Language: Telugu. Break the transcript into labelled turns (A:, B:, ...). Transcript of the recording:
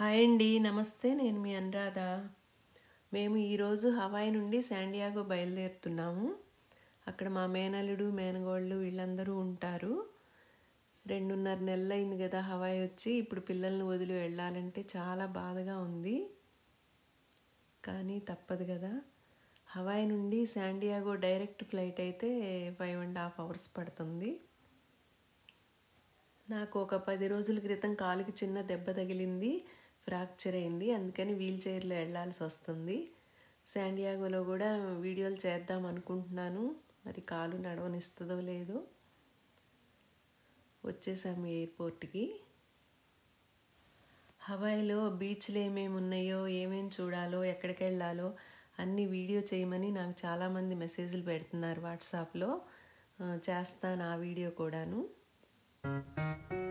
A: హాయ్ అండి నమస్తే నేను మీ అనురాధ మేము ఈరోజు హవాయి నుండి శాండియాగో బయలుదేరుతున్నాము అక్కడ మా మేనల్లుడు మేనగోళ్ళు వీళ్ళందరూ ఉంటారు రెండున్నర నెలలు అయింది కదా హవాయి వచ్చి ఇప్పుడు పిల్లల్ని వదిలి వెళ్ళాలంటే చాలా బాధగా ఉంది కానీ తప్పదు కదా హవాయి నుండి శాండియాగో డైరెక్ట్ ఫ్లైట్ అయితే ఫైవ్ అండ్ హాఫ్ అవర్స్ పడుతుంది నాకు ఒక పది రోజుల క్రితం కాలుకి చిన్న దెబ్బ తగిలింది ఫ్రాక్చర్ అయింది అందుకని వీల్ చైర్లో వెళ్ళాల్సి వస్తుంది శాండియాగోలో కూడా వీడియోలు చేద్దాం అనుకుంటున్నాను మరి కాలు నడవనిస్తుందో లేదో వచ్చేసాము ఎయిర్పోర్ట్కి హవాయిలో బీచ్లు ఏమేమి ఉన్నాయో ఏమేమి చూడాలో ఎక్కడికి వెళ్ళాలో అన్ని వీడియో చేయమని నాకు చాలామంది మెసేజ్లు పెడుతున్నారు వాట్సాప్లో చేస్తాను ఆ వీడియో కూడాను